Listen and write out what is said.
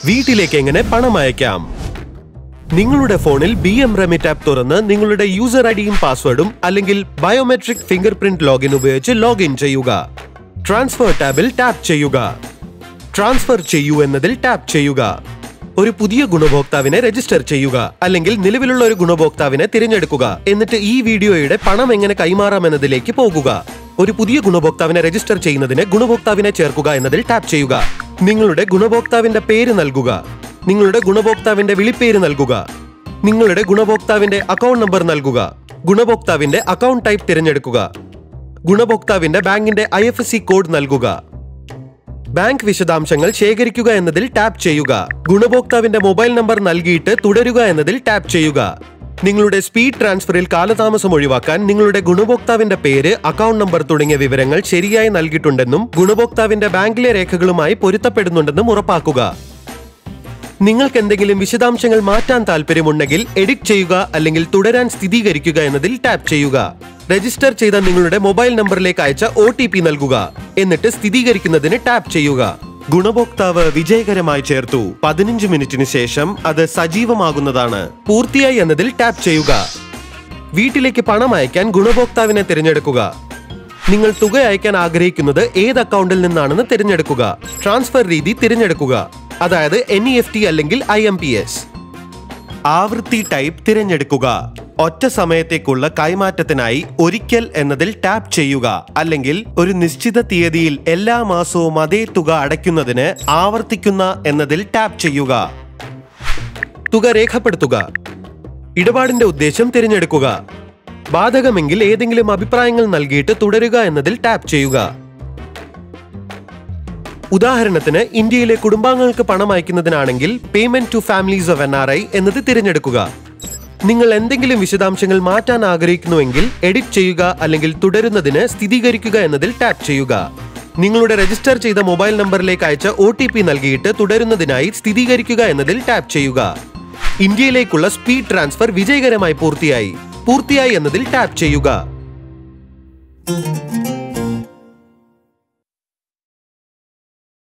വീട്ടിലേക്ക് എങ്ങനെ പണം അയക്കാം നിങ്ങളുടെ ഫോണിൽ ബി എം റെമിറ്റ് ആപ്പ് തുറന്ന് നിങ്ങളുടെ യൂസർ ഐഡിയും പാസ്വേഡും അല്ലെങ്കിൽ ബയോമെട്രിക് ഫിംഗർ പ്രിന്റ് ലോഗിൻ ഉപയോഗിച്ച് ലോഗിൻ ചെയ്യുക ട്രാൻസ്ഫർ ടാബിൽ ടാപ്പ് ചെയ്യുക ട്രാൻസ്ഫർ ചെയ്യൂ എന്നതിൽ ടാപ്പ് ചെയ്യുക ഒരു പുതിയ ഗുണഭോക്താവിനെ രജിസ്റ്റർ ചെയ്യുക അല്ലെങ്കിൽ നിലവിലുള്ള ഒരു ഗുണഭോക്താവിനെ തിരഞ്ഞെടുക്കുക എന്നിട്ട് ഈ വീഡിയോയുടെ പണം എങ്ങനെ കൈമാറാം എന്നതിലേക്ക് പോകുക ഒരു പുതിയ ഗുണഭോക്താവിനെ രജിസ്റ്റർ ചെയ്യുന്നതിന് ഗുണഭോക്താവിനെ ചേർക്കുക എന്നതിൽ ടാപ്പ് ചെയ്യുക നിങ്ങളുടെ ഗുണഭോക്താവിന്റെ പേര് നൽകുക നിങ്ങളുടെ ഗുണഭോക്താവിന്റെ വിളിപ്പേര് നൽകുക നിങ്ങളുടെ ഗുണഭോക്താവിന്റെ അക്കൗണ്ട് നമ്പർ നൽകുക ഗുണഭോക്താവിന്റെ അക്കൗണ്ട് ടൈപ്പ് തിരഞ്ഞെടുക്കുക ഗുണഭോക്താവിന്റെ ബാങ്കിന്റെ I F S C code നൽകുക ബാങ്ക് വിശദാംശങ്ങൾ ശേഖരിക്കുക എന്നതിൽ ടാപ്പ് ചെയ്യുക ഗുണഭോക്താവിന്റെ മൊബൈൽ നമ്പർ നൽകിയിട്ട് തുടരുക എന്നതിൽ ടാപ്പ് ചെയ്യുക നിങ്ങളുടെ സ്പീഡ് ട്രാൻസ്ഫറിൽ കാലതാമസം ഒഴിവാക്കാൻ നിങ്ങളുടെ ഗുണഭോക്താവിന്റെ പേര് അക്കൗണ്ട് നമ്പർ തുടങ്ങിയ വിവരങ്ങൾ ശരിയായി നൽകിയിട്ടുണ്ടെന്നും ഗുണഭോക്താവിന്റെ ബാങ്കിലെ രേഖകളുമായി പൊരുത്തപ്പെടുന്നുണ്ടെന്നും ഉറപ്പാക്കുക നിങ്ങൾക്ക് എന്തെങ്കിലും വിശദാംശങ്ങൾ മാറ്റാൻ താല്പര്യമുണ്ടെങ്കിൽ എഡിറ്റ് ചെയ്യുക അല്ലെങ്കിൽ തുടരാൻ സ്ഥിരീകരിക്കുക എന്നതിൽ ടാപ്പ് ചെയ്യുക രജിസ്റ്റർ ചെയ്ത നിങ്ങളുടെ മൊബൈൽ നമ്പറിലേക്ക് അയച്ച ഒ നൽകുക എന്നിട്ട് സ്ഥിരീകരിക്കുന്നതിന് ടാപ്പ് ചെയ്യുക ഗുണഭോക്താവ് വിജയകരമായി ചേർത്തു പതിനഞ്ച് മിനിറ്റിന് ശേഷം അത് സജീവമാകുന്നതാണ് പൂർത്തിയായി എന്നതിൽ ടാപ്പ് ചെയ്യുക വീട്ടിലേക്ക് പണം അയക്കാൻ ഗുണഭോക്താവിനെ തിരഞ്ഞെടുക്കുക നിങ്ങൾ തുക അയക്കാൻ ആഗ്രഹിക്കുന്നത് ഏത് അക്കൗണ്ടിൽ നിന്നാണെന്ന് തിരഞ്ഞെടുക്കുക ട്രാൻസ്ഫർ രീതി തിരഞ്ഞെടുക്കുക അതായത് എൻ ഇ എഫ് ടി അല്ലെങ്കിൽ ഐ എം പി എസ് ആവൃത്തി ടൈപ്പ് തിരഞ്ഞെടുക്കുക ഒറ്റ സമയത്തേക്കുള്ള കൈമാറ്റത്തിനായി ഒരിക്കൽ എന്നതിൽ ടാപ്പ് ചെയ്യുക അല്ലെങ്കിൽ ഒരു നിശ്ചിത തീയതിയിൽ എല്ലാ മാസവും അതേ തുക അടയ്ക്കുന്നതിന് ആവർത്തിക്കുന്ന എന്നതിൽ ടാപ്പ് ചെയ്യുക തുക രേഖപ്പെടുത്തുക ഇടപാടിന്റെ ഉദ്ദേശം തിരഞ്ഞെടുക്കുക ബാധകമെങ്കിൽ ഏതെങ്കിലും അഭിപ്രായങ്ങൾ നൽകിയിട്ട് തുടരുക എന്നതിൽ ടാപ്പ് ചെയ്യുക ഉദാഹരണത്തിന് ഇന്ത്യയിലെ കുടുംബാംഗങ്ങൾക്ക് പണം അയക്കുന്നതിനാണെങ്കിൽ payment to families of N R I എന്നത് തിരഞ്ഞെടുക്കുക നിങ്ങൾ എന്തെങ്കിലും വിശദാംശങ്ങൾ മാറ്റാൻ ആഗ്രഹിക്കുന്നുവെങ്കിൽ എഡിറ്റ് ചെയ്യുക അല്ലെങ്കിൽ തുടരുന്നതിന് സ്ഥിരീകരിക്കുക എന്നതിൽ ടാപ്പ് ചെയ്യുക നിങ്ങളുടെ രജിസ്റ്റർ ചെയ്ത മൊബൈൽ നമ്പറിലേക്ക് അയച്ച ഒ ടി പി നൽകിയിട്ട് തുടരുന്നതിനായി സ്ഥിരീകരിക്കുക എന്നതിൽ ടാപ്പ് ചെയ്യുക ഇന്ത്യയിലേക്കുള്ള സ്പീഡ് ട്രാൻസ്ഫർ വിജയകരമായി പൂർത്തിയായി പൂർത്തിയായി എന്നതിൽ ടാപ്പ് ചെയ്യുക